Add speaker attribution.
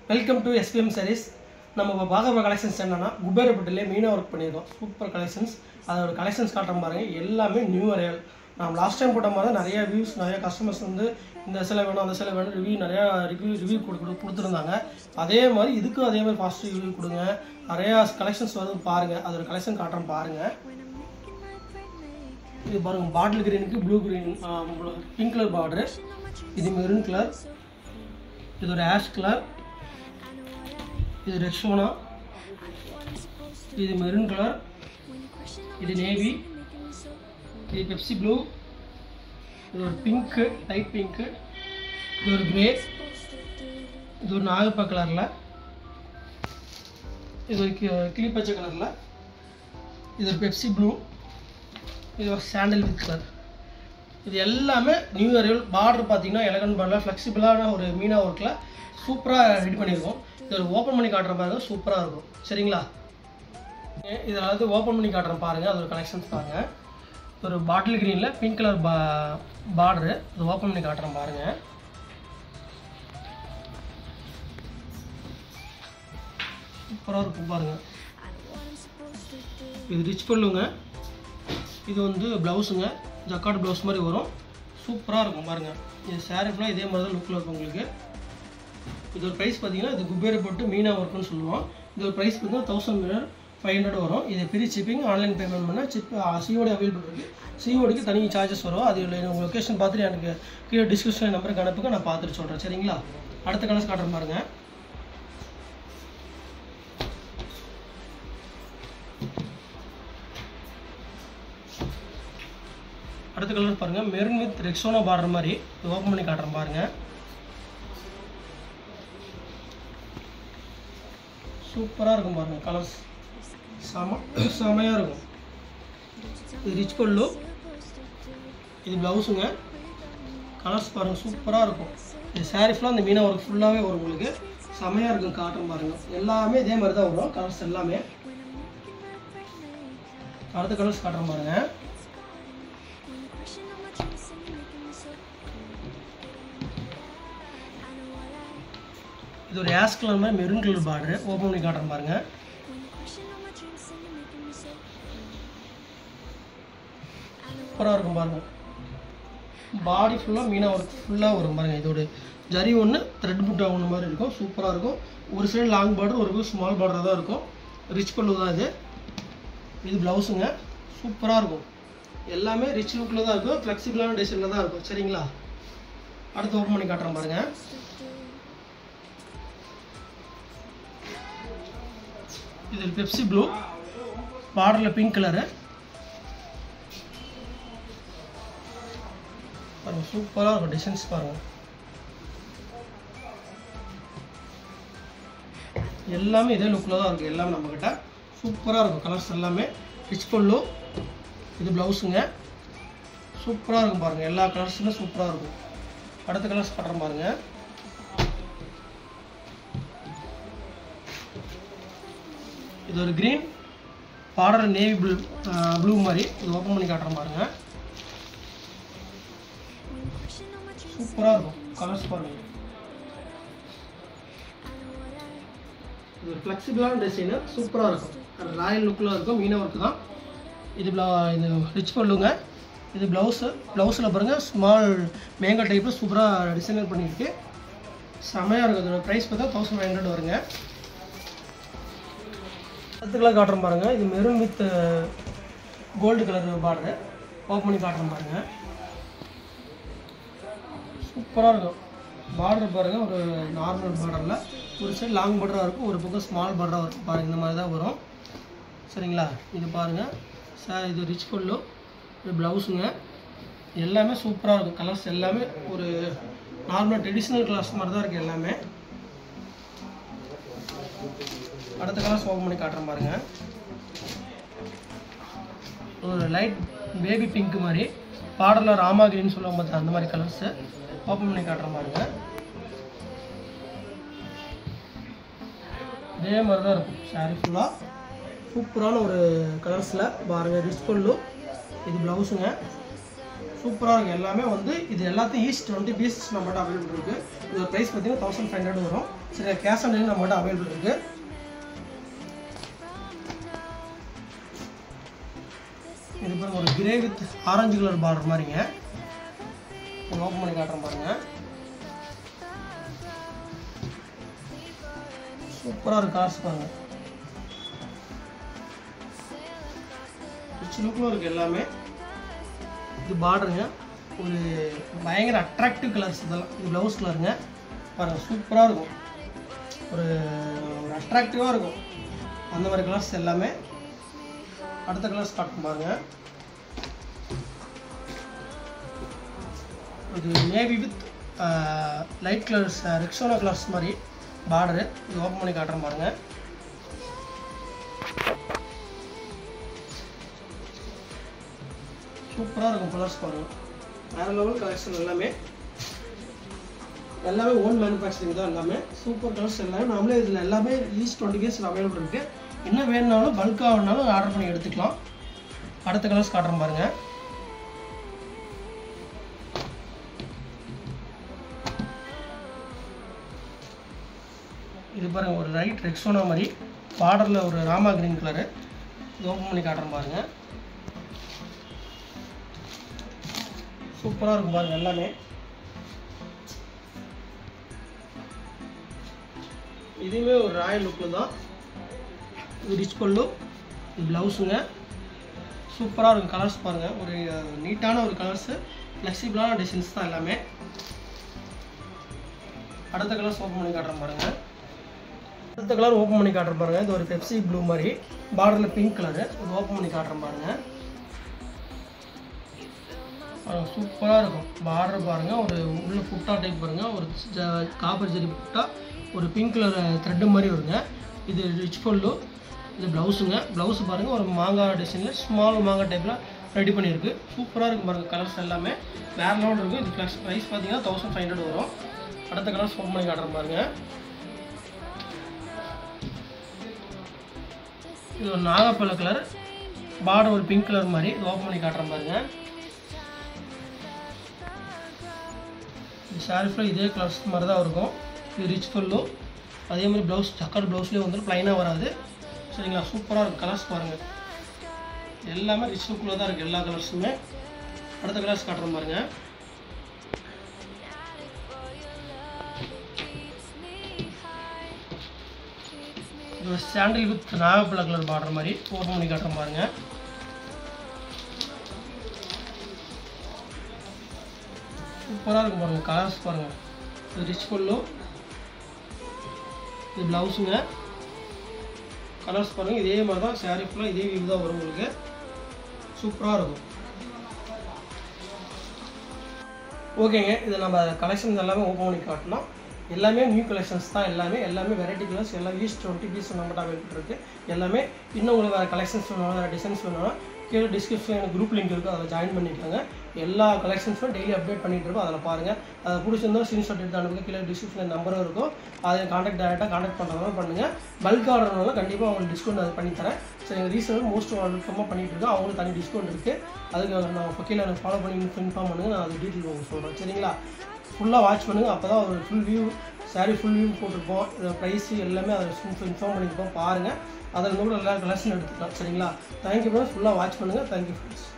Speaker 1: welcome to SPM sarees நம்ம இப்போ பார்க்க போகிற கலெக்ஷன்ஸ் என்னன்னா குபேரப்பட்டிலே மெயினாக ஒர்க் பண்ணியிருக்கோம் சூப்பர் கலெக்ஷன்ஸ் அதோட கலெக்ஷன்ஸ் காட்டுற பாருங்க எல்லாமே நியூ அரைவல் நம்ம லாஸ்ட் டைம் போட்ட மாதிரி தான் நிறைய வியூஸ் நிறைய கஸ்டமர்ஸ் வந்து இந்த சிலை வேணும் அந்த சிலை வேணும் ரிவ்யூ நிறையா ரிவ்யூ ரிவ்யூ கொடு கொடுத்துருந்தாங்க அதே மாதிரி இதுக்கும் அதே மாதிரி பாசிட்டிவ் ரிவ்யூ கொடுங்க நிறையா கலெக்ஷன்ஸ் வருது பாருங்கள் அதோட கலெக்ஷன் காட்டுறேன் பாருங்கள் இது பாருங்க பாட்டில் கிரீனுக்கு blue green pink colour border இது மெரூன் கலர் இது ஒரு ஆஷ் கலர் இது ரெக்ஷோனா இது மெரூன் கலர் இது நேவி இது பெப்சி ப்ளூ இது ஒரு பிங்க்கு லைட் பிங்க்கு இது ஒரு கிரே இது ஒரு நாகப்பா கலரில் இது ஒரு கி- கிளிப்பச்சை கலரில் இது ஒரு பெப்சி ப்ளூ இது ஒரு சாண்டல் வித் கலர் இது எல்லாமே நியூ இயர் பார்டர் பார்த்தீங்கன்னா எலகன் பார்டரில் ஃப்ளெக்சிபிளான ஒரு மீனா ஒர்க்கில் சூப்பராக ரெடி பண்ணியிருக்கோம் இது ஒரு ஓப்பன் பண்ணி காட்டுற பாருங்க சூப்பராக இருக்கும் சரிங்களா இதில் வந்து ஓப்பன் பண்ணி காட்டுறேன் பாருங்கள் அதோட கலெக்ஷன்ஸ் பாருங்கள் இது ஒரு பாட்டில் க்ரீனில் பிங்க் கலர் பா பார்டரு இது ஓப்பன் பண்ணி காட்டுறேன் பாருங்கள் சூப்பராக இருக்கும் பாருங்கள் இது ரிச் பல்லுங்க இது வந்து ப்ளவுஸுங்க ஜக்கார்ட் ப்ளவுஸ் மாதிரி வரும் சூப்பராக இருக்கும் பாருங்கள் இது saree ஃபுல்லாக இதே மாதிரி தான் லுக்கில் இருக்கும் உங்களுக்கு இது ஒரு ப்ரைஸ் பார்த்தீங்கன்னா இது குபேரை போட்டு மீனா ஒர்க்குன்னு சொல்லுவோம் இது ஒரு ப்ரைஸ் பார்த்தீங்கன்னா தௌசண்ட் மீட்டர் ஃபைவ் ஹண்ட்ரட் வரும் இது ஃப்ரீ ஷிப்பிங் ஆன்லைன் பேமெண்ட் பண்ணால் சிப் சிஓடி அவைலபிள் இருக்குது சிஓடிக்கு தனி சார்ஜஸ் வரும் அது இல்லை உங்கள் லொக்கேஷன் பார்த்துட்டு எனக்கு கீழே டிஸ்கிரிப்ஷன் நம்பருக்கு அனுப்புங்க நான் பார்த்துட்டு சொல்கிறேன் சரிங்களா அடுத்த கலர்ஸ் காட்டுறேன் பாருங்கள் அடுத்த கலர் பாருங்க மெரூன் வித் ரெக்ஸோனா பார்டர் மாதிரி இது ஓப்பன் பண்ணி காட்டுறேன் பாருங்க சூப்பராக இருக்கும் பாருங்க கலர்ஸ் செம செமையாக இருக்கும் இது ரிச் பல்லு இது ப்ளவுஸுங்க கலர்ஸ் பாருங்க சூப்பராக இருக்கும் இது saree ஃபுல்லாக அந்த மீனா ஒர்க் ஃபுல்லாகவே வரும் உங்களுக்கு செமையாக இருக்கும் காட்டன் பாருங்க எல்லாமே இதே மாதிரி தான் வரும் கலர்ஸ் எல்லாமே அடுத்த கலர்ஸ் காட்டுறேன் பாருங்க இது ஒரு ஆஸ் கலர் மாதிரி மெரூன் கலர் பார்டர் ஓப்பன் பண்ணி காட்டுறேன் பாருங்க சூப்பராக இருக்கும் பாருங்க பாடி ஃபுல்லாக மீனா ஒர்க் ஃபுல்லாக வரும் பாருங்க இதோட ஜரி ஒன்று த்ரெட் புட்டா ஒன்று மாதிரி இருக்கும் சூப்பராக இருக்கும் ஒரு சைடு லாங் பார்டர் ஒரு ஸ்மால் பார்டராக தான் இருக்கும் ரிச் பல்லு தான் இது இது ப்ளவுஸுங்க சூப்பராக இருக்கும் எல்லாமே ரிச் லுக்கில் தான் இருக்கும் ஃப்ளெக்சிபிளான டிசைனில் தான் இருக்கும் சரிங்களா அடுத்து ஓப்பன் பண்ணி காட்டுறேன் பாருங்க இது பெப்சி ப்ளூ பார்டரில் பிங்க் கலரு பாருங்க சூப்பராக இருக்கும் டிசைன்ஸ் பாருங்க எல்லாமே இதே லுக்கில் தான் இருக்குது எல்லாமே நம்மக்கிட்ட சூப்பராக இருக்கும் கலர்ஸ் எல்லாமே ரிச் பல்லு இது ப்ளவுஸுங்க சூப்பராக இருக்கும் பாருங்கள் எல்லா கலர்ஸுமே சூப்பராக இருக்கும் அடுத்த கலர்ஸ் காட்டுறேன் பாருங்கள் இது ஒரு green border navy blue blue மாதிரி இது ஓப்பன் பண்ணி காட்டுறேன் பாருங்க சூப்பராக இருக்கும் கலர்ஸ் பாருங்க இது ஒரு ஃப்ளெக்சிபிளான டிசைனு சூப்பராக இருக்கும் ராயல் லுக்கில் இருக்கும் மீன ஒர்க்கு தான் இது ப்ளா இது ரிச் பல்லுங்க இது ப்ளவுஸு ப்ளவுஸில் பாருங்கள் ஸ்மால் மேங்கோ டைப்பில் சூப்பராக டிசைனர் பண்ணியிருக்கு செமையாக இருக்கும் இதோட ப்ரைஸ் பார்த்தா தௌசண்ட் ஃபைவ் ஹண்ட்ரட் வருங்க அடுத்துக்கெல்லாம் காட்டுறேன் பாருங்கள் இது maroon with gold colour border open பண்ணி காட்டுறேன் பாருங்கள் சூப்பராக இருக்கும் பார்டர் பாருங்கள் ஒரு நார்மல் பார்டரில் ஒரு சைடு லாங் பார்டராக இருக்கும் ஒரு பக்கம் ஸ்மால் பார்டராக இருக்கும் பாருங்கள் இந்த மாதிரி தான் வரும் சரிங்களா இது பாருங்கள் சார் இது ரிச் பல்லு இது ப்ளவுஸுங்க எல்லாமே சூப்பராக இருக்கும் கலர்ஸ் எல்லாமே ஒரு நார்மல் ட்ரெடிஷ்னல் கலர்ஸ் மாதிரி தான் இருக்குது எல்லாமே அடுத்த கலர்ஸ் ஓப்பன் பண்ணி காட்டுறேன் பாருங்க ஒரு லைட் பேபி பிங்க் மாதிரி பார்டரில் ராமா கிரீன் சொல்லுவாங்க பார்த்தா அந்த மாதிரி கலர்ஸு ஓப்பன் பண்ணி காட்டுறேன் பாருங்க இதே மாதிரி தான் இருக்கும் saree ஃபுல்லாக சூப்பரான ஒரு கலர்ஸில் பாருங்கள் ரிச் பல்லு இது ப்ளவுஸுங்க சூப்பராக இருக்குது எல்லாமே வந்து இது எல்லாத்தையும் ஈஸ்ட் டுவெண்ட்டி பீசஸ் நம்மகிட்ட அவைலபிள் இருக்குது இது ப்ரைஸ் பார்த்தீங்கன்னா தௌசண்ட் ஃபைவ் ஹண்ட்ரட் வரும் சரி கேஷ் ஆன் டெலிவரி நம்மகிட்ட அவைலபிள் இருக்குது இது பாருங்க ஒரு grey with orange colour border மாதிரிங்க ஓப்பன் பண்ணி காட்டுறேன் பாருங்க சூப்பராக இருக்கு காசு பாருங்க ரிச் லுக்கில் இருக்கு எல்லாமே இது பார்டருங்க ஒரு பயங்கர அட்ராக்டிவ் கலர்ஸ் இதெல்லாம் இது ப்ளவுஸ் கலருங்க பாருங்க சூப்பராக இருக்கும் ஒரு ஒரு அட்ராக்டிவாக இருக்கும் அந்த மாதிரி கலர்ஸ் எல்லாமே அடுத்த கலர்ஸ் காட்டும் பாருங்க இது navy with light colours Rexona colours மாதிரி பார்டரு இது ஓப்பன் பண்ணி காட்டுறேன் பாருங்க சூப்பராக இருக்கும் கலர்ஸ் பாருங்க வேற லெவல் கலெக்ஷன் எல்லாமே எல்லாமே ஓன் மேனுஃபேக்சரிங் தான் எல்லாமே சூப்பர் கலர்ஸ் எல்லாமே நம்மளே இதில் எல்லாமே ஈஸ்ட் டுவெண்ட்டி கேஸில் அவைலபிள் இருக்குது என்ன வேணுனாலும் பல்காக வேணாலும் ஆர்டர் பண்ணி எடுத்துக்கலாம் அடுத்த கலர்ஸ் காட்டுறேன் பாருங்க இது பாருங்க ஒரு ரைட் ரெக்ஸோனா மாதிரி பார்டரில் ஒரு ராமா கிரீன் கலரு இது ஓப்பன் பண்ணி காட்டுறேன் பாருங்க சூப்பராக இருக்கும் பாருங்க எல்லாமே இதுவுமே ஒரு ராயல் லுக்கில் தான் இது ரிச் பல்லு இது ப்ளவுஸுங்க சூப்பராக இருக்கும் கலர்ஸ் பாருங்கள் ஒரு நீட்டான ஒரு கலர்ஸு ஃப்ளெக்சிபிளான டிசைன்ஸ் தான் எல்லாமே அடுத்த கலர்ஸ் ஓப்பன் பண்ணி காட்டுறேன் பாருங்கள் அடுத்த கலர் ஓப்பன் பண்ணி காட்டுறேன் பாருங்கள் இது ஒரு பெப்சி ப்ளூ மாதிரி பார்டரில் பிங்க் கலரு இது ஓப்பன் பண்ணி காட்டுறேன் பாருங்கள் பாருங்க சூப்பராக இருக்கும் பார்டர் பாருங்கள் ஒரு உள்ள புட்டா டைப் பாருங்கள் ஒரு ஜ- காப்பர் ஜெரி புட்டா ஒரு பிங்க் கலர் த்ரெட்டு மாதிரி வருங்க இது ரிச் பல்லு இது ப்ளவுஸுங்க ப்ளவுஸ் பாருங்கள் ஒரு மாங்காய் டிசைனில் ஸ்மால் மாங்காய் டைப்பில் ரெடி பண்ணியிருக்கு சூப்பராக இருக்கும் பாருங்கள் கலர்ஸ் எல்லாமே வேறு லெவல் இருக்கும் இது ப்ளஸ் ப்ரைஸ் பார்த்தீங்கன்னா தௌசண்ட் ஃபைவ் ஹண்ட்ரட் வரும் அடுத்த கலர்ஸ் ஓப்பன் பண்ணி காட்டுறேன் பாருங்கள் இது ஒரு நாகப்பழ கலர் பார்டர் ஒரு பிங்க் கலர் மாதிரி இது ஓப்பன் பண்ணி காட்டுறேன் பாருங்கள் இந்த சாரீ ஃபுல்லாக இதே கலர்ஸ் மாதிரி தான் இருக்கும் இது ரிச் ஃபுல்லும் அதே மாதிரி ப்ளவுஸ் ஜக்கார்ட் ப்ளவுஸ்லேயே வந்துட்டு ப்ளைனாக வராது சரிங்களா சூப்பராக இருக்கும் கலர்ஸ் பாருங்கள் எல்லாமே ரிச் லுக்கில் தான் இருக்குது எல்லா கலர்ஸுமே அடுத்த கலர்ஸ் காட்டுறேன் பாருங்க இது ஒரு சாண்டில் வித் நாகப்பழ கலர் பார்டர் மாதிரி ஓப்பன் பண்ணி காட்டுறேன் பாருங்க சூப்பராக இருக்கும் பாருங்க கலர்ஸ் பாருங்க இது ரிச் பல்லு இது ப்ளவுஸுங்க கலர்ஸ் பாருங்க இதே மாதிரி தான் சாரீ ஃபுல்லாக இதே வியூ தான் வரும் உங்களுக்கு சூப்பராக இருக்கும் ஓகேங்க இது நம்ம கலெக்ஷன்ஸ் எல்லாமே ஓப்பன் பண்ணி காட்டலாம் எல்லாமே நியூ கலெக்ஷன்ஸ் தான் எல்லாமே எல்லாமே வெரைட்டி கலர்ஸ் எல்லாம் ஈஸ்ட் டுவெண்ட்டி பீஸ் நம்மகிட்ட அவைலபிள் இருக்குது எல்லாமே இன்னும் உங்களுக்கு வேறு கலெக்ஷன்ஸ் வேணும் வேறு டிசைன்ஸ் வேணும்னா கீழே டிஸ்கிரிப்ஷன் எனக்கு குரூப் லிங்க் இருக்குது அதில் ஜாயின் பண்ணிக்கோங்க எல்லா கலெக்ஷன்ஸும் டெய்லி அப்டேட் பண்ணிட்டு இருக்கோம் அதில் பாருங்கள் அதை பிடிச்சிருந்தா ஸ்க்ரீன்ஷாட் எடுத்து அனுப்புங்க கீழே டிஸ்கிரிப்ஷனில் நம்பரும் இருக்கும் அதை காண்டாக்ட் டேரெக்டாக காண்டாக்ட் பண்ணுறவங்க பண்ணுங்கள் பல்க் ஆர்டர்னால கண்டிப்பாக உங்களுக்கு டிஸ்கவுண்ட் அது பண்ணித்தரேன் சரி எங்கள் ரீசனர் மோஸ்ட் வெல்கமாக பண்ணிட்டு இருக்கோம் அவங்களுக்கு தனி டிஸ்கவுண்ட் இருக்குது அதுக்கு நான் கீழே எனக்கு ஃபாலோ பண்ணி இன்ஃபார்ம் பண்ணுங்கள் நான் அது டீட்டெயில் உங்களுக்கு சொல்கிறேன் சரிங்களா ஃபுல்லாக வாட்ச் பண்ணுங்கள் அப்போ தான் ஒரு full view sari full view போட்டிருப்போம் ப்ரைஸு எல்லாமே அதை இன்ஃபார்ம் பண்ணியிருப்போம் பாருங்கள் அதில் கூட எல்லா கலெக்ஷன் எடுத்துக்கலாம் சரிங்களா தேங்க்யூ ஃப்ரெண்ட்ஸ் ஃபுல்லாக வாட்ச் பண்ணுங்கள் தேங்க்யூ ஃப்ரெண்ட்ஸ்